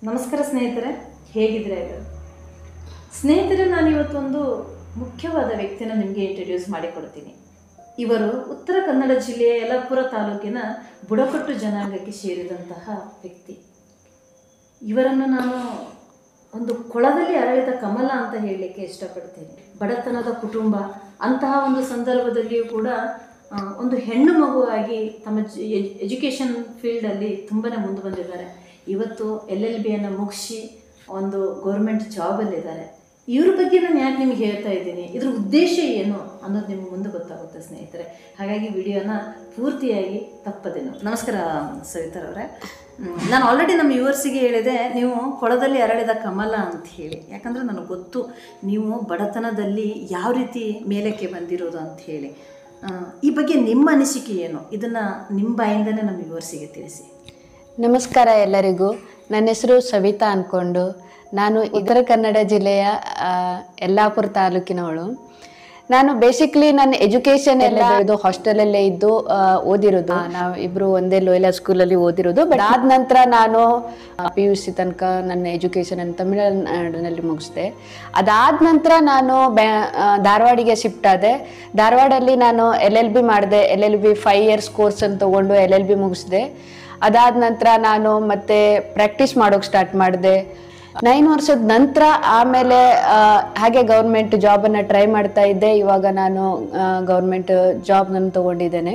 ನಮಸ್ಕಾರ ಸ್ನೇಹಿತರೆ ಹೇಗಿದ್ರೆ ಇದು ಸ್ನೇಹಿತರೆ ನಾನು ಇವತ್ತೊಂದು ಮುಖ್ಯವಾದ ವ್ಯಕ್ತಿನ ನಿಮಗೆ ಇಂಟ್ರಡ್ಯೂಸ್ ಮಾಡಿಕೊಡ್ತೀನಿ ಇವರು ಉತ್ತರ ಕನ್ನಡ ಜಿಲ್ಲೆಯ ಯಲಪುರ ತಾಲೂಕಿನ ಬುಡಕಟ್ಟು ಜನಾಂಗಕ್ಕೆ ಸೇರಿದಂತಹ ವ್ಯಕ್ತಿ ಇವರನ್ನು ನಾನು ಒಂದು ಕೊಳದಲ್ಲಿ ಅರಳಿದ ಕಮಲ ಅಂತ ಹೇಳಲಿಕ್ಕೆ ಇಷ್ಟಪಡ್ತೇನೆ ಬಡತನದ ಕುಟುಂಬ ಅಂತಹ ಒಂದು ಸಂದರ್ಭದಲ್ಲಿಯೂ ಕೂಡ ಆ, ಒಂದು ಹೆಣ್ಣು ಮಗುವಾಗಿ ತಮ್ಮ ಎಜುಕೇಷನ್ ಫೀಲ್ಡಲ್ಲಿ ತುಂಬಾ ಮುಂದೆ ಬಂದಿದ್ದಾರೆ ಇವತ್ತು ಎಲ್ ಎಲ್ ಬಿಯನ್ನು ಮುಗಿಸಿ ಒಂದು ಗೌರ್ಮೆಂಟ್ ಜಾಬಲ್ಲಿದ್ದಾರೆ ಇವ್ರ ಬಗ್ಗೆ ನಾನು ಯಾಕೆ ನಿಮ್ಗೆ ಹೇಳ್ತಾ ಇದ್ದೀನಿ ಇದ್ರ ಉದ್ದೇಶ ಏನು ಅನ್ನೋದು ನಿಮ್ಗೆ ಮುಂದೆ ಗೊತ್ತಾಗುತ್ತೆ ಸ್ನೇಹಿತರೆ ಹಾಗಾಗಿ ವಿಡಿಯೋನ ಪೂರ್ತಿಯಾಗಿ ತಪ್ಪದೆ ನೋಡಿ ನಮಸ್ಕಾರ ಸವಿತಾರವ್ರೆ ಹ್ಮ್, ನಾನು ಆಲ್ರೆಡಿ ನಮ್ಮ ಯೂವರ್ಸಿಗೆ ಹೇಳಿದೆ ನೀವು ಕೊಳದಲ್ಲಿ ಅರಳಿದ ಕಮಲ ಅಂತ ಹೇಳಿ ಯಾಕಂದರೆ ನನಗೆ ಗೊತ್ತು ನೀವು ಬಡತನದಲ್ಲಿ ಯಾವ ರೀತಿ ಮೇಲಕ್ಕೆ ಬಂದಿರೋದು ಅಂತ ಹೇಳಿ ಆ, ಈ ಬಗ್ಗೆ ನಿಮ್ಮ ಅನಿಸಿಕೆ ಏನು ಇದನ್ನು ನಿಮ್ಮ ಬಾಯಿಂದನೇ ನಮ್ಮ ಯೂವರ್ಸಿಗೆ ತಿಳಿಸಿ ನಮಸ್ಕಾರ ಎಲ್ಲರಿಗೂ ನನ್ನ ಹೆಸರು ಸವಿತಾ ಅಂದ್ಕೊಂಡು ನಾನು ಉತ್ತರ ಕನ್ನಡ ಜಿಲ್ಲೆಯ ಆ, ಯಲ್ಲಾಪುರ ತಾಲೂಕಿನವಳು ನಾನು ಬೇಸಿಕ್ಲಿ ನನ್ನ ಎಜುಕೇಶನ್ ಎಲ್ಲ ಇದು ಹಾಸ್ಟೆಲಲ್ಲೇ ಇದ್ದು ಆ, ಓದಿರೋದು ನಾವು ಇಬ್ರು ಒಂದೇ ಲೋಯಲಾ ಸ್ಕೂಲಲ್ಲಿ ಓದಿರೋದು ಬಟ್ ಆದ ನಂತರ ನಾನು ಪಿ ಯು ಸಿ ತನಕ ನನ್ನ ಎಜುಕೇಶನ್ ಅನ್ನು ತಮಿಳುನಾಡಿನಲ್ಲಿ ಮುಗಿಸಿದೆ ಅದಾದ ನಂತರ ನಾನು ಬ್ಯಾ ಆ, ಧಾರವಾಡಿಗೆ ಶಿಫ್ಟ್ ಆದೆ ಧಾರವಾಡಲ್ಲಿ ನಾನು ಎಲ್ ಎಲ್ ಬಿ ಮಾಡಿದೆ L L B five years ಕೋರ್ಸನ್ನು ತೊಗೊಂಡು ಎಲ್ ಎಲ್ ಬಿ ಮುಗಿಸಿದೆ ಅದಾದ ನಂತರ ನಾನು ಮತ್ತೆ ಪ್ರಾಕ್ಟೀಸ್ ಮಾಡೋಕೆ ಸ್ಟಾರ್ಟ್ ಮಾಡಿದೆ ನೈನ್ ವರ್ಷದ ನಂತರ ಆಮೇಲೆ ಆ, ಹಾಗೆ ಗೌರ್ಮೆಂಟ್ ಜಾಬನ್ನು ಟ್ರೈ ಮಾಡ್ತಾ ಇದ್ದೆ ಇವಾಗ ನಾನು ಗೌರ್ಮೆಂಟ್ ಜಾಬ್ ನಾನು ತಗೊಂಡಿದ್ದೇನೆ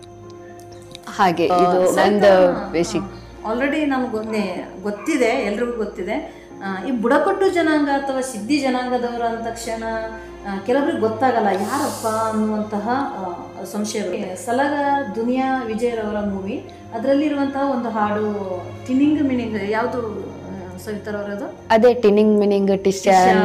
ಹಾಗೆ ಇದು ನಂದು ಬೇಸಿಕ್ ಆಲ್ರೆಡಿ ನಮ್ಗೆ ಗೊತ್ತೇ ಗೊತ್ತಿದೆ ಎಲ್ರಿಗೂ ಗೊತ್ತಿದೆ ಆ, ಈ ಬುಡಕಟ್ಟು ಜನಾಂಗ ಅಥವಾ ಸಿದ್ಧಿ ಜನಾಂಗದವರು ಅಂದ ತಕ್ಷಣ ಆ, ಕೆಲವರಿಗೆ ಗೊತ್ತಾಗಲ್ಲ ಯಾರಪ್ಪ ಅನ್ನುವಂತಹ ಆ, ಸಂಶಯ ಬರುತ್ತೆ. ಸಲಗ ದುನಿಯಾ ವಿಜಯರವರ ಮೂವಿ ಅದರಲ್ಲಿರುವಂತಹ ಒಂದು ಹಾಡು ಟಿನಿಂಗ್ ಮಿನಿಂಗ್ ಯಾವುದು ಸವಿತಾರವರದು ಅದೇ ಟಿನಿಂಗ್ ಮಿನಿಂಗ್ ಟಿಶ್ಯಾನ್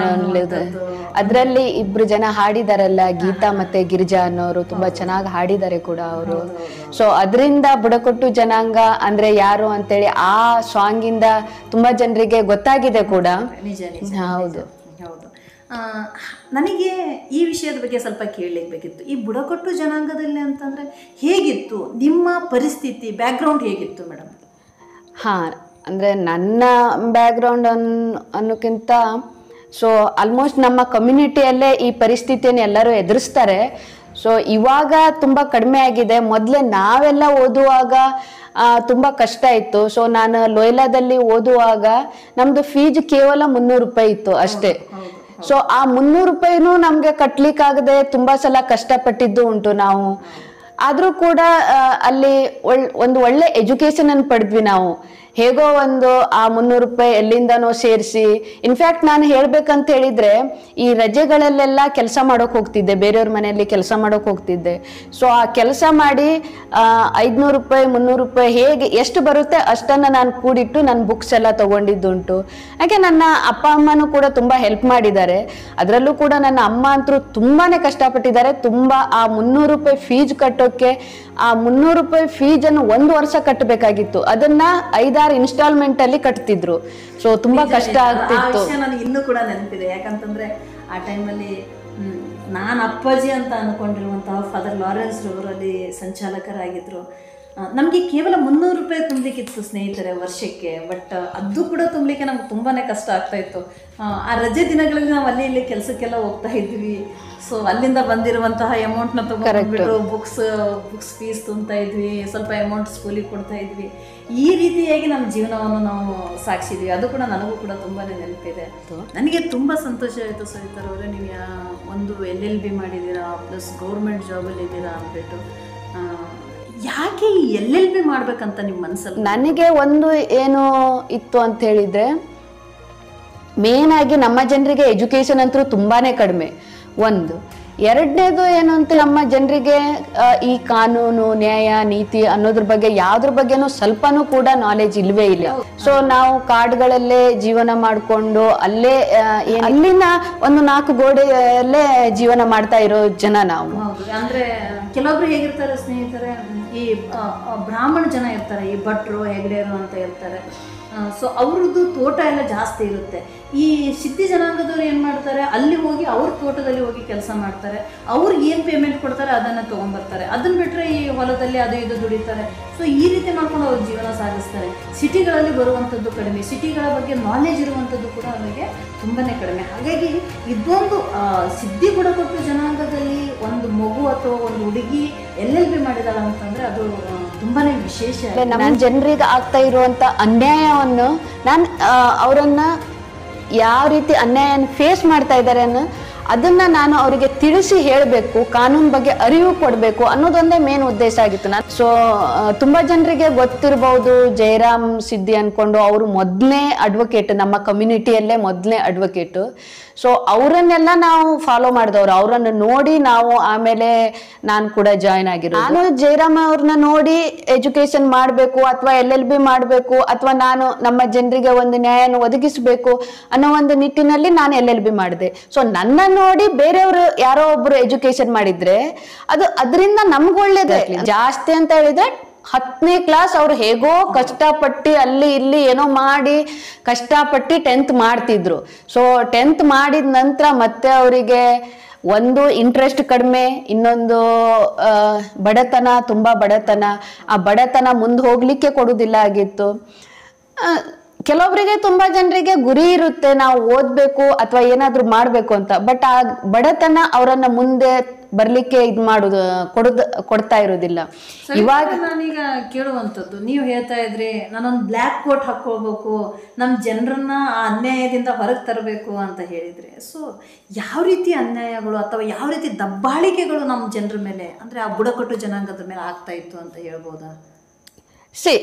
ಅದರಲ್ಲಿ ಇಬ್ರು ಜನ ಹಾಡಿದಾರಲ್ಲ ಗೀತಾ ಮತ್ತೆ ಗಿರಿಜಾ ಅನ್ನೋರು ತುಂಬಾ ಚೆನ್ನಾಗಿ ಹಾಡಿದ್ದಾರೆ ಕೂಡ ಅವರು ಸೊ ಅದರಿಂದ ಬುಡಕಟ್ಟು ಜನಾಂಗ ಅಂದ್ರೆ ಯಾರು ಅಂತೇಳಿ ಆ ಸಾಂಗ್ ಇಂದ ತುಂಬಾ ಜನರಿಗೆ ಗೊತ್ತಾಗಿದೆ ಕೂಡ ನಿಜ ನಿಜ ಹೌದು ಹೌದು ಆ, ನನಗೆ ಈ ವಿಷಯದ ಬಗ್ಗೆ ಸ್ವಲ್ಪ ಕೇಳಲಿಕ್ಕೆ ಬೇಕಿತ್ತು ಈ ಬುಡಕಟ್ಟು ಜನಾಂಗದಲ್ಲಿ ಅಂತಂದ್ರೆ ಹೇಗಿತ್ತು ನಿಮ್ಮ ಪರಿಸ್ಥಿತಿ ಬ್ಯಾಕ್ಗ್ರೌಂಡ್ ಹೇಗಿತ್ತು ಮೇಡಮ್ ಹಾ ಅಂದ್ರೆ ನನ್ನ ಬ್ಯಾಕ್ಗ್ರೌಂಡ್ ಅನ್ ಅನ್ನೋಕ್ಕಿಂತ ಸೊ ಆಲ್ಮೋಸ್ಟ್ ನಮ್ಮ ಕಮ್ಯುನಿಟಿಯಲ್ಲೇ ಈ ಪರಿಸ್ಥಿತಿಯನ್ನು ಎಲ್ಲರೂ ಎದುರಿಸ್ತಾರೆ ಸೊ ಇವಾಗ ತುಂಬ ಕಡಿಮೆ ಆಗಿದೆ ಮೊದಲೇ ನಾವೆಲ್ಲ ಓದುವಾಗ ಆ, ತುಂಬ ಕಷ್ಟ ಇತ್ತು ಸೊ ನಾನು ಲೋಯ್ಲಾದಲ್ಲಿ ಓದುವಾಗ ನಮ್ದು ಫೀಸ್ ಕೇವಲ ಮುನ್ನೂರು ರೂಪಾಯಿ ಇತ್ತು ಅಷ್ಟೇ ಸೊ ಆ ಮುನ್ನೂರು ರೂಪಾಯಿನೂ ನಮಗೆ ಕಟ್ಲಿಕ್ಕಾಗದೆ ತುಂಬಾ ಸಲ ಕಷ್ಟಪಟ್ಟಿದ್ದು ಉಂಟು ನಾವು ಆದ್ರೂ ಕೂಡ ಆ, ಅಲ್ಲಿ ಒಳ್ ಒಂದು ಒಳ್ಳೆ ಎಜುಕೇಶನ್ ಅನ್ನು ಪಡೆದ್ವಿ ನಾವು ಹೇಗೋ ಒಂದು ಆ ಮುನ್ನೂರು ರೂಪಾಯಿ ಎಲ್ಲಿಂದನೋ ಸೇರಿಸಿ ಇನ್ಫ್ಯಾಕ್ಟ್ ನಾನು ಹೇಳ್ಬೇಕಂತ ಹೇಳಿದ್ರೆ ಈ ರಜೆಗಳಲ್ಲೆಲ್ಲ ಕೆಲಸ ಮಾಡೋಕೆ ಹೋಗ್ತಿದ್ದೆ ಬೇರೆಯವ್ರ ಮನೆಯಲ್ಲಿ ಕೆಲಸ ಮಾಡೋಕೆ ಹೋಗ್ತಿದ್ದೆ ಸೊ ಆ ಕೆಲಸ ಮಾಡಿ ಐದುನೂರು ರೂಪಾಯಿ ಮುನ್ನೂರು ರೂಪಾಯಿ ಹೇಗೆ ಎಷ್ಟು ಬರುತ್ತೆ ಅಷ್ಟನ್ನು ನಾನು ಕೂಡಿಟ್ಟು ನನ್ನ ಬುಕ್ಸ್ ಎಲ್ಲ ತಗೊಂಡಿದ್ದುಂಟು ಹಾಗೆ ನನ್ನ ಅಪ್ಪ ಅಮ್ಮನೂ ಕೂಡ ತುಂಬ ಹೆಲ್ಪ್ ಮಾಡಿದ್ದಾರೆ ಅದರಲ್ಲೂ ಕೂಡ ನನ್ನ ಅಮ್ಮ ಅಂತೂ ತುಂಬಾನೇ ಕಷ್ಟಪಟ್ಟಿದ್ದಾರೆ ತುಂಬ ಆ ಮುನ್ನೂರು ರೂಪಾಯಿ ಫೀಸ್ ಕಟ್ಟೋಕ್ಕೆ ಆ ಮುನ್ನೂರು ರೂಪಾಯಿ ಫೀಸನ್ನು ಒಂದು ವರ್ಷ ಕಟ್ಟಬೇಕಾಗಿತ್ತು ಅದನ್ನ ಐದಾರು ಇನ್ಸ್ಟಾಲ್ಮೆಂಟ್ ಅಲ್ಲಿ ಕಟ್ತಿದ್ರು ಸೊ ತುಂಬಾ ಕಷ್ಟ ಆ ಆಗ್ತಿತ್ತು ವಿಷಯ ನನಗೆ ಇನ್ನೂ ಕೂಡ ನೆನಪಿದೆ ಯಾಕಂತಂದ್ರೆ ಆ ಟೈಮಲ್ಲಿ ನಾನು ಅಪ್ಪಾಜಿ ಅಂತ ಅನ್ಕೊಂಡಿರುವಂತಹ ಫಾದರ್ ಲಾರೆನ್ಸ್ ರವರಲ್ಲಿ ಸಂಚಾಲಕರಾಗಿದ್ರು ನಮಗೆ ಕೇವಲ ಮುನ್ನೂರು ರೂಪಾಯಿ ತುಂಬಲಿಕ್ಕಿತ್ತು ಸ್ನೇಹಿತರೆ ವರ್ಷಕ್ಕೆ ಬಟ್ ಅದು ಕೂಡ ತುಂಬಲಿಕ್ಕೆ ನಮ್ಗೆ ತುಂಬಾನೇ ಕಷ್ಟ ಆಗ್ತಾ ಇತ್ತು ಆ, ಆ ರಜೆ ದಿನಗಳಲ್ಲಿ ನಾವು ಅಲ್ಲಿ ಇಲ್ಲಿ ಕೆಲಸಕ್ಕೆಲ್ಲ ಹೋಗ್ತಾ ಇದ್ವಿ ಸೊ ಅಲ್ಲಿಂದ ಬಂದಿರುವಂತಹ ಅಮೌಂಟ್ನ ತಗೊಂಡ್ಬಿಟ್ಟು ಬುಕ್ಸ್ ಬುಕ್ಸ್ ಫೀಸ್ ತುಂಬ್ತಾ ಇದ್ವಿ ಸ್ವಲ್ಪ ಅಮೌಂಟ್ ಸ್ಕೂಲಿಗೆ ಕೊಡ್ತಾ ಇದ್ವಿ ಈ ರೀತಿಯಾಗಿ ನಮ್ಮ ಜೀವನವನ್ನು ನಾವು ಸಾಗಿಸಿದ್ವಿ ಅದು ಕೂಡ ನನಗೂ ಕೂಡ ತುಂಬಾನೇ ನೆನಪಿದೆ ನನಗೆ ತುಂಬ ಸಂತೋಷ ಆಯಿತು ಸವಿತಾರ್ ಅವರೇ ನೀವು ಯಾ- ಒಂದು ಎಲ್ ಎಲ್ ಬಿ ಮಾಡಿದ್ದೀರಾ ಪ್ಲಸ್ ಗೌರ್ಮೆಂಟ್ ಜಾಬಲ್ಲಿ ಇದ್ದೀರಾ ಅಂದ್ಬಿಟ್ಟು ಆ, ಯಾಕೆ ಈ ಎಲ್ ಎಲ್ ಬಿ ಮಾಡ್ಬೇಕಂತ ನಿಮ್ಮ ಮನಸ್ಸಲ್ಲಿ ನನಗೆ ಒಂದು ಏನು ಇತ್ತು ಅಂತ ಹೇಳಿದ್ರೆ ಮೇನ್ ಆಗಿ ನಮ್ಮ ಜನರಿಗೆ ಎಜುಕೇಶನ್ ಅಂತೂ ತುಂಬಾನೇ ಕಡಿಮೆ ಒಂದು ಎರಡನೇದು ಏನು ಅಂತ ನಮ್ಮ ಜನರಿಗೆ ಆ, ಈ ಕಾನೂನು ನ್ಯಾಯ ನೀತಿ ಅನ್ನೋದ್ರ ಬಗ್ಗೆ ಯಾವ್ದ್ರ ಬಗ್ಗೆನೂ ಸ್ವಲ್ಪನೂ ಕೂಡ ನಾಲೆಜ್ ಇಲ್ವೇ ಇಲ್ಲ ಸೊ ನಾವು ಕಾಡ್ಗಳಲ್ಲೇ ಜೀವನ ಮಾಡಿಕೊಂಡು ಅಲ್ಲೇ ಆ, ಏನ್- ಅಲ್ಲಿನ ಒಂದು ನಾಲ್ಕು ಗೋಡೆಯಲ್ಲೇ ಜೀವನ ಮಾಡ್ತಾ ಇರೋ ಜನ ನಾವು ಹೌದು ಅಂದ್ರೆ ಕೆಲವೊಬ್ರು ಹೇಗಿರ್ತಾರೆ ಸ್ನೇಹಿತರೆ ಈ ಆ, ಆ, ಬ್ರಾಹ್ಮಣ ಜನ ಇರ್ತಾರೆ ಈ ಭಟ್ರು ಹೆಗ್ಡೆರು ಅಂತ ಇರ್ತಾರೆ ಆ, ಸೊ ಅವ್ರದ್ದು ತೋಟ ಎಲ್ಲ ಜಾಸ್ತಿ ಇರುತ್ತೆ ಈ ಸಿದ್ಧಿ ಜನಾಂಗದವ್ರು ಏನು ಮಾಡ್ತಾರೆ ಅಲ್ಲಿ ಹೋಗಿ ಅವ್ರ ತೋಟದಲ್ಲಿ ಹೋಗಿ ಕೆಲಸ ಮಾಡ್ತಾರೆ ಅವ್ರಿಗೆ ಏನು ಪೇಮೆಂಟ್ ಕೊಡ್ತಾರೆ ಅದನ್ನು ತೊಗೊಂಬರ್ತಾರೆ ಅದನ್ನ ಬಿಟ್ಟರೆ ಈ ಹೊಲದಲ್ಲಿ ಅದು ಇದು ದುಡಿತಾರೆ ಸೊ ಈ ರೀತಿ ಮಾಡ್ಕೊಂಡು ಅವ್ರ ಜೀವನ ಸಾಗಿಸ್ತಾರೆ ಸಿಟಿಗಳಲ್ಲಿ ಬರುವಂಥದ್ದು ಕಡಿಮೆ ಸಿಟಿಗಳ ಬಗ್ಗೆ ನಾಲೆಜ್ ಇರುವಂಥದ್ದು ಕೂಡ ಅವರಿಗೆ ತುಂಬಾ ಕಡಿಮೆ ಹಾಗಾಗಿ ಇದೊಂದು ಆ, ಸಿದ್ಧಿ ಬುಡಕಟ್ಟು ಜನಾಂಗದಲ್ಲಿ ಒಂದು ಮಗು ಅಥವಾ ಒಂದು ಹುಡುಗಿ ಎಲ್ ಎಲ್ ಬಿ ಮಾಡಿದಾಳ ಅಂತಂದ್ರೆ ಅದು ಆ, ತುಂಬಾನೇ ವಿಶೇಷ ನಮ್ಮ ಜನರಿಗೆ ಆಗ್ತಾ ಇರುವಂತ ಅನ್ಯಾಯವನ್ನು ನಾನು ಅವರನ್ನ ಯಾವ ರೀತಿ ಅನ್ಯಾಯನ ಫೇಸ್ ಮಾಡ್ತಾ ಇದ್ದಾರೆ ಅನ್ನೋ ಅದನ್ನ ನಾನು ಅವರಿಗೆ ತಿಳಿಸಿ ಹೇಳಬೇಕು ಕಾನೂನು ಬಗ್ಗೆ ಅರಿವು ಕೊಡಬೇಕು ಅನ್ನೋದೊಂದೇ ಮೇನ್ ಉದ್ದೇಶ ಆಗಿತ್ತು ನಾನು ಸೊ ತುಂಬಾ ಜನರಿಗೆ ಗೊತ್ತಿರಬಹುದು ಜಯರಾಮ್ ಸಿದ್ದಿ ಅನ್ಕೊಂಡು ಅವರು ಮೊದಲನೇ ಅಡ್ವೊಕೇಟ್ ನಮ್ಮ ಕಮ್ಯುನಿಟಿಯಲ್ಲೇ ಮೊದಲನೇ ಅಡ್ವೊಕೇಟ್ ಸೊ ಅವರನ್ನೆಲ್ಲ ನಾವು ಫಾಲೋ ಮಾಡಿದವ್ರು ಅವರನ್ನು ನೋಡಿ ನಾವು ಆಮೇಲೆ ನಾನು ಕೂಡ ಜಾಯ್ನ್ ಆಗಿರೋದು ನಾನು ಜಯರಾಮ್ ಅವ್ರನ್ನ ನೋಡಿ ಎಜುಕೇಶನ್ ಮಾಡಬೇಕು ಅಥವಾ ಎಲ್ ಎಲ್ ಬಿ ಮಾಡಬೇಕು ಅಥವಾ ನಾನು ನಮ್ಮ ಜನರಿಗೆ ಒಂದು ನ್ಯಾಯನ ಒದಗಿಸಬೇಕು ಅನ್ನೋ ಒಂದು ನಿಟ್ಟಿನಲ್ಲಿ ನಾನು ಎಲ್ ಎಲ್ ಬಿ ಮಾಡಿದೆ ಸೊ ನನ್ನ ನೋಡಿ ಬೇರೆಯವರು ಯಾರೋ ಒಬ್ರು ಎಜುಕೇಶನ್ ಮಾಡಿದ್ರೆ ಅದು ಅದರಿಂದ ನಮ್ಗೆ ಒಳ್ಳೇದೇ ಜಾಸ್ತಿ ಅಂತ ಹೇಳಿದ್ರೆ ಹತ್ತನೇ ಕ್ಲಾಸ್ ಅವ್ರು ಹೇಗೋ ಕಷ್ಟಪಟ್ಟು ಅಲ್ಲಿ ಇಲ್ಲಿ ಏನೋ ಮಾಡಿ ಕಷ್ಟಪಟ್ಟು ಟೆಂತ್ ಮಾಡ್ತಿದ್ರು ಸೊ ಟೆಂತ್ ಮಾಡಿದ ನಂತರ ಮತ್ತೆ ಅವರಿಗೆ ಒಂದು ಇಂಟ್ರೆಸ್ಟ್ ಕಡಿಮೆ ಇನ್ನೊಂದು ಆ, ಬಡತನ ತುಂಬ ಬಡತನ ಆ ಬಡತನ ಮುಂದೆ ಹೋಗ್ಲಿಕ್ಕೆ ಕೊಡುವುದಿಲ್ಲ ಆಗಿತ್ತು ಆ, ಕೆಲವೊಬ್ಬರಿಗೆ ತುಂಬಾ ಜನರಿಗೆ ಗುರಿ ಇರುತ್ತೆ ನಾವು ಓದ್ಬೇಕು ಅಥವಾ ಏನಾದ್ರೂ ಮಾಡ್ಬೇಕು ಅಂತ ಬಟ್ ಆ ಬಡತನ ಅವರನ್ನ ಮುಂದೆ ಬರ್ಲಿಕ್ಕೆ ಇದ್ ಮಾಡುದು ಕೊಡುದ ಕೊಡ್ತಾ ಇರೋದಿಲ್ಲ ಇವಾಗ ನಾನೀಗ ಕೇಳುವಂಥದ್ದು ನೀವು ಹೇಳ್ತಾ ಇದ್ರಿ ನಾನೊಂದು ಬ್ಲ್ಯಾಕ್ ಕೋಟ್ ಹಾಕೊಳ್ಬೇಕು ನಮ್ಮ ಜನರನ್ನ ಆ ಅನ್ಯಾಯದಿಂದ ಹೊರಗೆ ತರಬೇಕು ಅಂತ ಹೇಳಿದ್ರಿ ಸೊ ಯಾವ ರೀತಿ ಅನ್ಯಾಯಗಳು ಅಥವಾ ಯಾವ ರೀತಿ ದಬ್ಬಾಳಿಕೆಗಳು ನಮ್ಮ ಜನರ ಮೇಲೆ ಅಂದ್ರೆ ಆ ಬುಡಕಟ್ಟು ಜನಾಂಗದ ಮೇಲೆ ಆಗ್ತಾ ಇತ್ತು ಅಂತ ಹೇಳ್ಬೋದಾ ಸಿ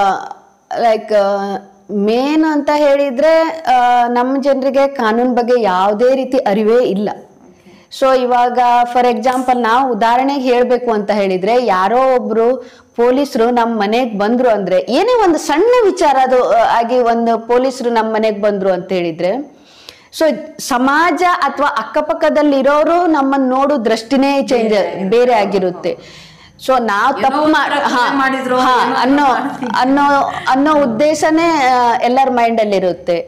ಲೈಕ್ ಮೇನ್ ಅಂತ ಹೇಳಿದ್ರೆ ಆ, ನಮ್ಮ ಜನರಿಗೆ ಕಾನೂನು ಬಗ್ಗೆ ಯಾವುದೇ ರೀತಿ ಅರಿವೇ ಇಲ್ಲ ಸೊ ಇವಾಗ ಫಾರ್ ಎಕ್ಸಾಂಪಲ್ ನಾವು ಉದಾಹರಣೆಗೆ ಹೇಳಬೇಕು ಅಂತ ಹೇಳಿದ್ರೆ ಯಾರೋ ಒಬ್ರು ಪೊಲೀಸರು ನಮ್ಮ ಮನೆಗೆ ಬಂದ್ರು ಅಂದ್ರೆ ಏನೇ ಒಂದು ಸಣ್ಣ ವಿಚಾರ ಅದು ಆ, ಆಗಿ ಒಂದು ಪೊಲೀಸರು ನಮ್ಮ ಮನೆಗೆ ಬಂದ್ರು ಅಂತ ಹೇಳಿದ್ರೆ ಸೊ ಸಮಾಜ ಅಥವಾ ಅಕ್ಕಪಕ್ಕದಲ್ಲಿರೋರು ನಮ್ಮನ್ನ ನೋಡೋ ದೃಷ್ಟಿನೇ ಚೇಂಜ್ ಬೇರೆ ಆಗಿರುತ್ತೆ ಸೊ ನಾವು ತಪ್ಪು ಒಂಥರ ಕೊಲೆ ಮಾಡಿದ್ರು, ಹಾ ಏನೋ ಅನ್ನೋ ಅನ್ನೋ ಅನ್ನೋ ಉದ್ದೇಶನೇ ಎಲ್ಲರ ಮೈಂಡಲ್ಲಿ ಇರುತ್ತೆ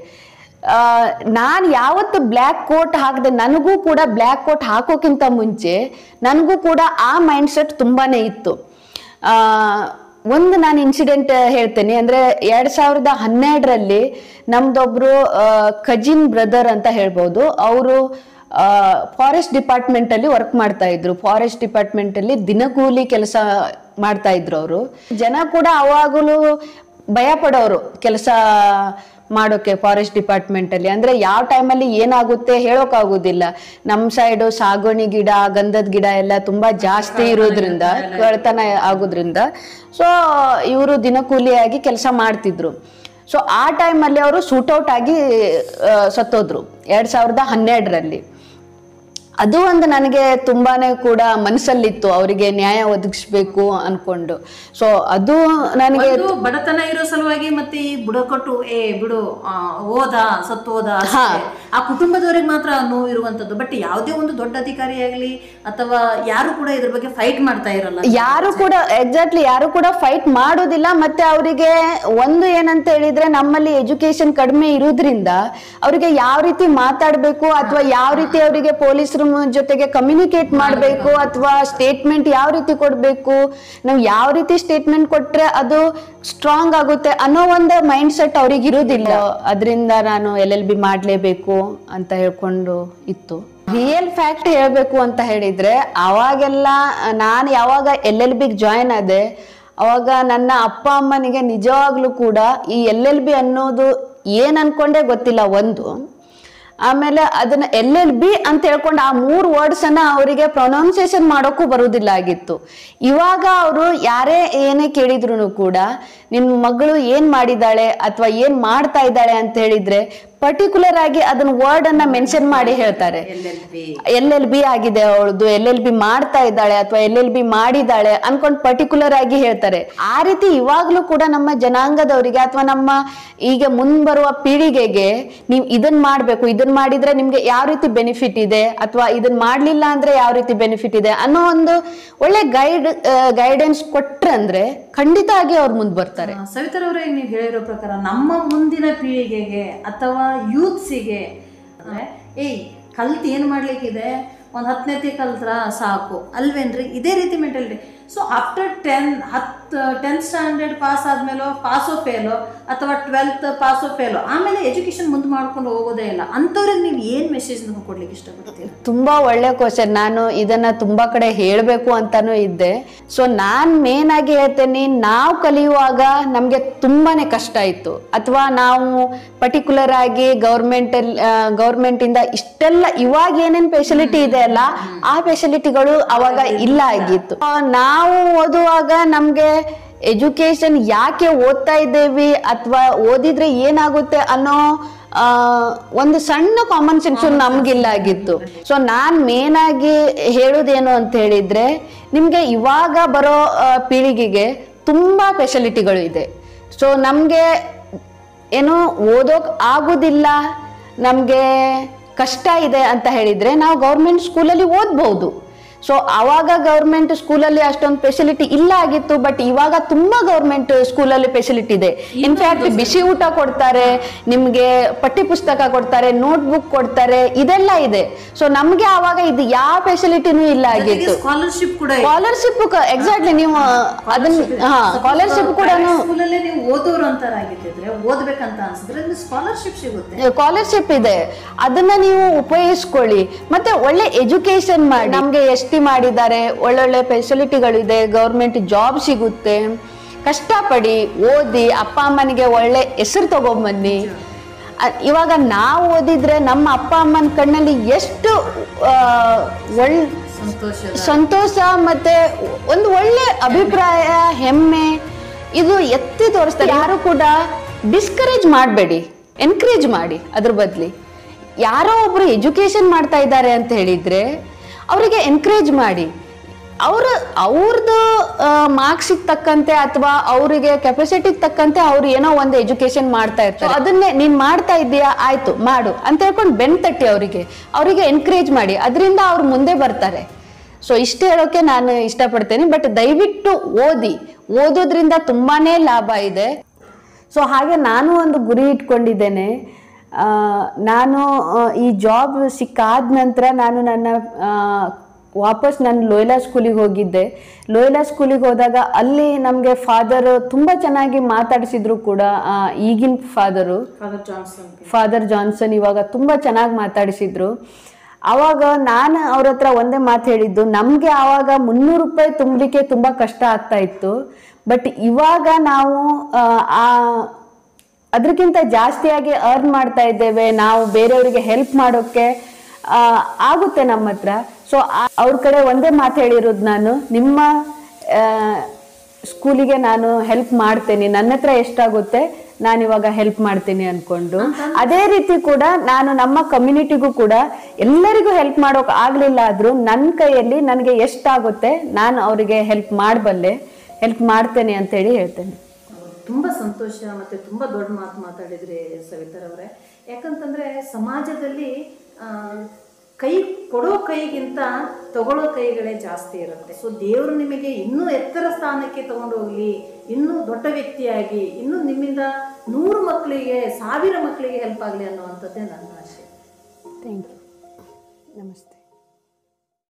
ನಾನು ಯಾವತ್ತು ಬ್ಲ್ಯಾಕ್ ಕೋಟ್ ಹಾಕಿದೆ ನನಗೂ ಕೂಡ ಬ್ಲ್ಯಾಕ್ ಕೋಟ್ ಹಾಕೋಕ್ಕಿಂತ ಮುಂಚೆ ನನಗೂ ಕೂಡ ಆ ಮೈಂಡ್ ಸೆಟ್ ತುಂಬಾನೇ ಇತ್ತು ಆ, ಒಂದು ನಾನು ಇನ್ಸಿಡೆಂಟ್ ಹೇಳ್ತೇನೆ ಅಂದ್ರೆ ಎರಡ್ ಸಾವಿರದ ಹನ್ನೆರಡರಲ್ಲಿ ನಮ್ದೊಬ್ರು ಕಜಿನ್ ಬ್ರದರ್ ಅಂತ ಹೇಳ್ಬೋದು ಅವರು ಫಾರೆಸ್ಟ್ ಡಿಪಾರ್ಟ್ಮೆಂಟ್ ಅಲ್ಲಿ ವರ್ಕ್ ಮಾಡ್ತಾ ಇದ್ರು ಫಾರೆಸ್ಟ್ ಡಿಪಾರ್ಟ್ಮೆಂಟ್ ಅಲ್ಲಿ ದಿನಗೂಲಿ ಕೆಲಸ ಮಾಡ್ತಾ ಇದ್ರು ಅವರು ಜನ ಕೂಡ ಅವಾಗಲೂ ಭಯ ಪಡೋರು ಕೆಲಸ ಮಾಡೋಕೆ ಫಾರೆಸ್ಟ್ ಡಿಪಾರ್ಟ್ಮೆಂಟ್ ಅಲ್ಲಿ ಅಂದ್ರೆ ಯಾವ ಟೈಮಲ್ಲಿ ಏನಾಗುತ್ತೆ ಹೇಳೋಕ್ಕಾಗೋದಿಲ್ಲ ನಮ್ಮ ಸೈಡು ಸಾಗುಣಿ ಗಿಡ ಗಂಧದ ಗಿಡ ಎಲ್ಲ ತುಂಬಾ ಜಾಸ್ತಿ ಇರೋದ್ರಿಂದ ಕಳ್ತನ ಆಗೋದ್ರಿಂದ ಸೊ ಇವರು ದಿನಕೂಲಿಯಾಗಿ ಕೆಲಸ ಮಾಡ್ತಿದ್ರು ಸೊ ಆ ಟೈಮಲ್ಲಿ ಅವರು ಸೂಟೌಟ್ ಆಗಿ ಆ, ಸತ್ತೋದ್ರು ಎರಡ್ ಸಾವಿರದ ಹನ್ನೆರಡರಲ್ಲಿ ಅದು ಒಂದು ನನಗೆ ತುಂಬಾನೇ ಕೂಡ ಮನಸ್ಸಲ್ಲಿತ್ತು ಅವರಿಗೆ ನ್ಯಾಯ ಒದಗಿಸ್ಬೇಕು ಅನ್ಕೊಂಡು ಸೊ ಅದು ನನಗೆ ಒಂದು ಬಡತನ ಇರೋ ಸಲುವಾಗಿ ಮತ್ತೆ ಈ ಬುಡಕಟ್ಟು ಏ ಬಿಡು ಆ, ಹೋದ ಸತ್ತು ಹೋದ ಅಷ್ಟೇ. ಆ ಕುಟುಂಬದವರಿಗೆ ಮಾತ್ರ ನೋವು ಇರುವಂತದ್ದು ಬಟ್ ಯಾವುದೇ ಒಂದು ದೊಡ್ಡ ಅಧಿಕಾರಿ ಆಗಲಿ ಅಥವಾ ಯಾರು ಕೂಡ ಇದ್ರ ಬಗ್ಗೆ ಫೈಟ್ ಮಾಡ್ತಾ ಇರಲ್ಲ ಯಾರು ಕೂಡ ಎಕ್ಸಾಕ್ಟ್ಲಿ ಯಾರು ಕೂಡ ಫೈಟ್ ಮಾಡೋದಿಲ್ಲ ಮತ್ತೆ ಅವರಿಗೆ ಒಂದು ಏನಂತ ಹೇಳಿದ್ರೆ ನಮ್ಮಲ್ಲಿ ಎಜುಕೇಶನ್ ಕಡಿಮೆ ಇರೋದ್ರಿಂದ ಅವರಿಗೆ ಯಾವ ರೀತಿ ಮಾತಾಡಬೇಕು ಅಥವಾ ಯಾವ ರೀತಿ ಅವರಿಗೆ ಪೊಲೀಸರ ಜೊತೆಗೆ ಕಮ್ಯುನಿಕೇಟ್ ಮಾಡಬೇಕು ಅಥವಾ ಸ್ಟೇಟ್ಮೆಂಟ್ ಯಾವ ರೀತಿ ಕೊಡಬೇಕು ನಾವು ಯಾವ ರೀತಿ ಸ್ಟೇಟ್ಮೆಂಟ್ ಕೊಟ್ರೆ ಅದು ಸ್ಟ್ರಾಂಗ್ ಆಗುತ್ತೆ ಅನ್ನೋ ಒಂದು ಮೈಂಡ್ ಸೆಟ್ ಅವ್ರಿಗೆ ಇರೋದಿಲ್ಲ ಅದರಿಂದ ನಾನು ಎಲ್ ಎಲ್ ಬಿ ಮಾಡಲೇಬೇಕು ಅಂತ ಹೇಳ್ಕೊಂಡು ಇತ್ತು ರಿಯಲ್ ಫ್ಯಾಕ್ಟ್ ಹೇಳಬೇಕು ಅಂತ ಹೇಳಿದ್ರೆ ಅವಾಗೆಲ್ಲ ನಾನು ಯಾವಾಗ ಎಲ್ ಎಲ್ ಬಿಗೆ ಜಾಯ್ನ್ ಆದೆ ಅವಾಗ ನನ್ನ ಅಪ್ಪ ಅಮ್ಮನಿಗೆ ನಿಜವಾಗ್ಲೂ ಕೂಡ ಈ ಎಲ್ ಎಲ್ ಬಿ ಅನ್ನೋದು ಏನ್ ಅನ್ಕೊಂಡೇ ಗೊತ್ತಿಲ್ಲ ಒಂದು ಆಮೇಲೆ ಅದನ್ನ ಎಲ್ ಎಲ್ ಬಿ ಅಂತ ಹೇಳ್ಕೊಂಡು ಆ ಮೂರು ವರ್ಡ್ಸ್ ಅನ್ನ ಅವರಿಗೆ ಪ್ರೊನೌನ್ಸಿಯೇಷನ್ ಮಾಡೋಕ್ಕೂ ಬರುವುದಿಲ್ಲ ಆಗಿತ್ತು ಇವಾಗ ಅವರು ಯಾರೇ ಏನೇ ಕೇಳಿದ್ರು ಕೂಡ ನಿನ್ನ ಮಗಳು ಏನ್ ಮಾಡಿದಾಳೆ ಅಥವಾ ಏನ್ ಮಾಡ್ತಾ ಇದ್ದಾಳೆ ಅಂತ ಹೇಳಿದ್ರೆ ಪರ್ಟಿಕ್ಯುಲರ್ ಆಗಿ ಅದನ್ನ ವರ್ಡ್ ಅನ್ನ ಮೆನ್ಷನ್ ಮಾಡಿ ಹೇಳ್ತಾರೆ ಎಲ್ ಎಲ್ ಬಿ ಆಗಿದೆ ಅವಳದು ಎಲ್ ಎಲ್ ಬಿ ಮಾಡ್ತಾ ಇದ್ದಾಳೆ ಅಥವಾ ಎಲ್ ಎಲ್ ಬಿ ಮಾಡಿದಾಳೆ ಅನ್ಕೊಂಡ್ ಪರ್ಟಿಕ್ಯುಲರ್ ಆಗಿ ಹೇಳ್ತಾರೆ ಆ ರೀತಿ ಇವಾಗ್ಲೂ ಕೂಡ ನಮ್ಮ ಜನಾಂಗದವರಿಗೆ ಅಥವಾ ನಮ್ಮ ಈಗ ಮುಂಬರುವ ಪೀಳಿಗೆಗೆ ನೀವು ಇದನ್ ಮಾಡ್ಬೇಕು ಇದನ್ ಮಾಡಿದ್ರೆ ನಿಮ್ಗೆ ಯಾವ ರೀತಿ ಬೆನಿಫಿಟ್ ಇದೆ ಅಥವಾ ಇದನ್ ಮಾಡ್ಲಿಲ್ಲ ಅಂದ್ರೆ ಯಾವ ರೀತಿ ಬೆನಿಫಿಟ್ ಇದೆ ಅನ್ನೋ ಒಂದು ಒಳ್ಳೆ ಗೈಡ್ ಗೈಡೆನ್ಸ್ ಕೊಟ್ರೆ ಅಂದ್ರೆ ಖಂಡಿತ ಆಗಿ ಅವ್ರು ಮುಂದೆ ಬರ್ತಾರೆ ಸವಿತರವರೇ ನೀವು ಹೇಳಿರೋ ಪ್ರಕಾರ ನಮ್ಮ ಮುಂದಿನ ಪೀಳಿಗೆಗೆ ಅಥವಾ ಯೂತ್ಸಿಗೆ ಅಂದ್ರೆ ಏಯ್ ಕಲ್ತು ಏನು ಮಾಡ್ಲಿಕ್ಕಿದೆ ಒಂದು ಹತ್ತನೇತಿ ಕಲ್ತ್ರ ಸಾಕು ಅಲ್ವೇನ್ರಿ ಇದೇ ರೀತಿ ಮೆಂಟಾಲಿಟಿ ಸೊ ಆಫ್ಟರ್ ಟೆನ್ ಹತ್ತು ಟೆಂತ್ ಸ್ಟ್ಯಾಂಡರ್ಡ್ ಪಾಸ್ ಆದಮೇಲೋ ಪಾಸೋ ಫೇಲೋ ಅಥವಾ ಟ್ವೆಲ್ತ್ ಪಾಸೋ ಫೇಲೋ ಆಮೇಲೆ ಎಜುಕೇಷನ್ ಮುಂದೆ ಮಾಡ್ಕೊಂಡು ಹೋಗೋದೇ ಇಲ್ಲ ಅಂಥವ್ರಿಗೆ ನೀವು ಏನು ಮೆಸೇಜ್ ಕೊಡ್ಲಿಕ್ಕೆ ಇಷ್ಟಪಡ್ತೀರಾ ತುಂಬಾ ಒಳ್ಳೆ ಕ್ವಶನ್ ನಾನು ಇದನ್ನ ತುಂಬಾ ಕಡೆ ಹೇಳಬೇಕು ಅಂತಾನೂ ಇದ್ದೆ ಸೊ ನಾನ್ ಮೇನ್ ಆಗಿ ಹೇಳ್ತೇನೆ ನಾವು ಕಲಿಯುವಾಗ ನಮ್ಗೆ ತುಂಬಾನೇ ಕಷ್ಟ ಇತ್ತು ಅಥವಾ ನಾವು ಪರ್ಟಿಕ್ಯುಲರ್ ಆಗಿ ಗೌರ್ಮೆಂಟ್ ಗೌರ್ಮೆಂಟ್ ಇಂದ ಇಷ್ಟೆಲ್ಲ ಇವಾಗ ಏನೇನ್ ಫೆಸಿಲಿಟಿ ಇದೆ ಅಲ್ಲ ಆ ಫೆಸಿಲಿಟಿಗಳು ಅವಾಗ ಇಲ್ಲ ಆಗಿತ್ತು ಆ, ನಾವು ಓದುವಾಗ ನಮ್ಗೆ ಎಜುಕೇಶನ್ ಯಾಕೆ ಓದ್ತಾ ಇದ್ದೇವಿ ಅಥವಾ ಓದಿದ್ರೆ ಏನಾಗುತ್ತೆ ಅನ್ನೋ ಆ, ಒಂದು ಸಣ್ಣ ಕಾಮನ್ ಸೆನ್ಸ್ ನಮ್ಗಿಲ್ಲ ಆಗಿತ್ತು ಸೊ ನಾನ್ ಮೇನ್ ಆಗಿ ಹೇಳೋದೇನು ಅಂತ ಹೇಳಿದ್ರೆ ನಿಮ್ಗೆ ಇವಾಗ ಬರೋ ಆ, ಪೀಳಿಗೆಗೆ ತುಂಬಾ ಫೆಸಿಲಿಟಿಗಳು ಇದೆ ಸೊ ನಮ್ಗೆ ಏನು ಓದೋಕ್ ಆಗುದಿಲ್ಲ ನಮ್ಗೆ ಕಷ್ಟ ಇದೆ ಅಂತ ಹೇಳಿದ್ರೆ ನಾವು ಗೌರ್ಮೆಂಟ್ ಸ್ಕೂಲಲ್ಲಿ ಓದ್ಬಹುದು ಸೊ ಅವಾಗ ಗೌರ್ಮೆಂಟ್ ಸ್ಕೂಲಲ್ಲಿ ಅಷ್ಟೊಂದು ಫೆಸಿಲಿಟಿ ಇಲ್ಲ ಆಗಿತ್ತು ಬಟ್ ಇವಾಗ ತುಂಬಾ ಗೌರ್ಮೆಂಟ್ ಸ್ಕೂಲಲ್ಲಿ ಫೆಸಿಲಿಟಿ ಇದೆ ಇನ್ಫ್ಯಾಕ್ಟ್ ಬಿಸಿ ಊಟ ಕೊಡ್ತಾರೆ ನಿಮ್ಗೆ ಪಠ್ಯ ಪುಸ್ತಕ ಕೊಡ್ತಾರೆ ನೋಟ್ಬುಕ್ ಕೊಡ್ತಾರೆ ಇದೆಲ್ಲ ಇದೆ ಸೊ ನಮ್ಗೆ ಅವಾಗ ಇದು ಯಾವ ಫೆಸಿಲಿಟಿನೂ ಇಲ್ಲ ಆಗಿತ್ತು ಸ್ಕಾಲರ್ಶಿಪ್ ಕೂಡ ಇದೆ. ಸ್ಕಾಲರ್ಶಿಪ್ ಎಕ್ಸಾಕ್ಟ್ಲಿ ನೀವು ಅದನ್ನ ಹಾ ಸ್ಕಾಲರ್ಶಿಪ್ ಕೂಡ ಸ್ಕೂಲಲ್ಲೇ ನೀವು ಓದೋರು ಅಂತಾರಾಗಿದ್ದಿದ್ರೆ ಓದ್ಬೇಕಂತ ಅನ್ಸಿದ್ರೆ ನಿಮ್ಗೆ ಸ್ಕಾಲರ್ಶಿಪ್ ಸಿಗುತ್ತೆ ಸ್ಕಾಲರ್ಶಿಪ್ ಇದೆ ಅದನ್ನ ನೀವು ಉಪಯೋಗಿಸ್ಕೊಳ್ಳಿ ಮತ್ತೆ ಒಳ್ಳೆ ಎಜುಕೇಶನ್ ಮಾಡಿ ನಮ್ಗೆ ಎಸ್ ಟಿ ಮಾಡಿದ್ದಾರೆ ಒಳ್ಳೊಳ್ಳೆ ಫೆಸಿಲಿಟಿಗಳಿದೆ ಗೌರ್ಮೆಂಟ್ ಜಾಬ್ ಸಿಗುತ್ತೆ ಕಷ್ಟಪಡಿ ಓದಿ ಅಪ್ಪ ಅಮ್ಮನಿಗೆ ಒಳ್ಳೆ ಹೆಸರು ತಗೊಂಬನ್ನಿ ಅ- ಇವಾಗ ನಾವು ಓದಿದ್ರೆ ನಮ್ಮ ಅಪ್ಪ ಅಮ್ಮನ ಕಣ್ಣಲ್ಲಿ ಎಷ್ಟು ಆ, ಒಳ್ ಸಂತೋಷ ಸಂತೋಷ ಮತ್ತೆ ಒಂದು ಒಳ್ಳೆ ಅಭಿಪ್ರಾಯ ಹೆಮ್ಮೆ ಇದು ಎತ್ತಿ ತೋರಿಸ್ತಾರೆ ಯಾರು ಕೂಡ ಡಿಸ್ಕರೇಜ್ ಮಾಡಬೇಡಿ ಎನ್ಕರೇಜ್ ಮಾಡಿ ಅದ್ರ ಬದ್ಲಿ ಯಾರೋ ಒಬ್ರು ಎಜುಕೇಶನ್ ಮಾಡ್ತಾ ಇದ್ದಾರೆ ಅಂತ ಹೇಳಿದ್ರೆ ಅವರಿಗೆ ಎನ್ಕರೇಜ್ ಮಾಡಿ ಅವ್ರ ಅವ್ರದ್ದು ಮಾರ್ಕ್ಸಿಗೆ ತಕ್ಕಂತೆ ಅಥವಾ ಅವರಿಗೆ ಕೆಪಾಸಿಟಿಗೆ ತಕ್ಕಂತೆ ಅವ್ರು ಏನೋ ಒಂದು ಎಜುಕೇಶನ್ ಮಾಡ್ತಾ ಇರ್ತಾರೆ ಅದನ್ನೇ ನೀನ್ ಮಾಡ್ತಾ ಇದ್ದೀಯಾ ಆಯ್ತು ಮಾಡು ಅಂತ ಹೇಳ್ಕೊಂಡು ಬೆನ್ ತಟ್ಟಿ ಅವರಿಗೆ ಅವರಿಗೆ ಎನ್ಕರೇಜ್ ಮಾಡಿ ಅದರಿಂದ ಅವ್ರು ಮುಂದೆ ಬರ್ತಾರೆ ಸೊ ಇಷ್ಟು ಹೇಳೋಕೆ ನಾನು ಇಷ್ಟಪಡ್ತೇನೆ ಬಟ್ ದಯವಿಟ್ಟು ಓದಿ ಓದೋದ್ರಿಂದ ತುಂಬಾನೇ ಲಾಭ ಇದೆ ಸೊ ಹಾಗೆ ನಾನು ಒಂದು ಗುರಿ ಇಟ್ಕೊಂಡಿದ್ದೇನೆ ಆ, ನಾನು ಆ, ಈ ಜಾಬ್ ಸಿಕ್ಕಾದ ನಂತರ ನಾನು ನನ್ನ ಆ, ವಾಪಸ್ ನಾನು ಲೋಯ್ಲಾ ಸ್ಕೂಲಿಗೆ ಹೋಗಿದ್ದೆ ಲೋಯ್ಲಾ ಸ್ಕೂಲಿಗೆ ಹೋದಾಗ ಅಲ್ಲಿ ನಮಗೆ ಫಾದರ್ ತುಂಬ ಚೆನ್ನಾಗಿ ಮಾತಾಡಿಸಿದ್ರು ಕೂಡ ಆ, ಈಗಿನ father father Johnson father Johnson ಇವಾಗ ತುಂಬ ಚೆನ್ನಾಗಿ ಮಾತಾಡಿಸಿದ್ರು ಆವಾಗ ನಾನು ಅವ್ರ ಹತ್ರ ಒಂದೇ ಮಾತು ಹೇಳಿದ್ದು ನಮಗೆ ಆವಾಗ ಮುನ್ನೂರು ರೂಪಾಯಿ ತುಂಬಲಿಕ್ಕೆ ತುಂಬ ಕಷ್ಟ ಆಗ್ತಾ ಇತ್ತು ಬಟ್ ಇವಾಗ ನಾವು ಆ, ಆ ಅದಕ್ಕಿಂತ ಜಾಸ್ತಿಯಾಗಿ ಅರ್ನ್ ಮಾಡ್ತಾ ಇದ್ದೇವೆ ನಾವು ಬೇರೆಯವರಿಗೆ ಹೆಲ್ಪ್ ಮಾಡೋಕ್ಕೆ ಆ, ಆಗುತ್ತೆ ನಮ್ಮ ಹತ್ರ ಸೊ ಅವ್ರ ಕಡೆ ಒಂದೇ ಮಾತು ಹೇಳಿರೋದು ನಾನು ನಿಮ್ಮ ಆ, ಸ್ಕೂಲಿಗೆ ನಾನು ಹೆಲ್ಪ್ ಮಾಡ್ತೇನೆ ನನ್ನ ಹತ್ರ ಎಷ್ಟಾಗುತ್ತೆ ನಾನು ಇವಾಗ ಹೆಲ್ಪ್ ಮಾಡ್ತೀನಿ ಅನ್ಕೊಂಡು ಅದೇ ರೀತಿ ಕೂಡ ನಾನು ನಮ್ಮ ಕಮ್ಯುನಿಟಿಗೂ ಕೂಡ ಎಲ್ಲರಿಗೂ ಹೆಲ್ಪ್ ಮಾಡೋಕೆ ಆಗ್ಲಿಲ್ಲ ಆದ್ರೂ ನನ್ನ ಕೈಯಲ್ಲಿ ನನಗೆ ಎಷ್ಟಾಗುತ್ತೆ ನಾನು ಅವರಿಗೆ ಹೆಲ್ಪ್ ಮಾಡಬಲ್ಲೆ ಹೆಲ್ಪ್ ಮಾಡ್ತೇನೆ ಅಂತೇಳಿ ಹೇಳ್ತೇನೆ ತುಂಬಾ ಸಂತೋಷ ಮತ್ತೆ ತುಂಬಾ ದೊಡ್ಡ ಮಾತು ಮಾತಾಡಿದ್ರಿ ಸವಿತರವರೇ ಯಾಕಂತಂದ್ರೆ ಸಮಾಜದಲ್ಲಿ ಆ, ಕೈ ಕೊಡೋ ಕೈಗಿಂತ ತಗೊಳ್ಳೋ ಕೈಗಳೇ ಜಾಸ್ತಿ ಇರುತ್ತೆ ಸೊ ದೇವರು ನಿಮಗೆ ಇನ್ನೂ ಎತ್ತರ ಸ್ಥಾನಕ್ಕೆ ತಗೊಂಡೋಗ್ಲಿ ಇನ್ನೂ ದೊಡ್ಡ ವ್ಯಕ್ತಿಯಾಗಿ ಇನ್ನೂ ನಿಮ್ಮಿಂದ ನೂರು ಮಕ್ಕಳಿಗೆ ಸಾವಿರ ಮಕ್ಕಳಿಗೆ ಹೆಲ್ಪ್ ಆಗಲಿ ಅನ್ನುವಂಥದ್ದೇ ನನ್ನ ಆಶೆ ಥ್ಯಾಂಕ್ ಯು ನಮಸ್ತೆ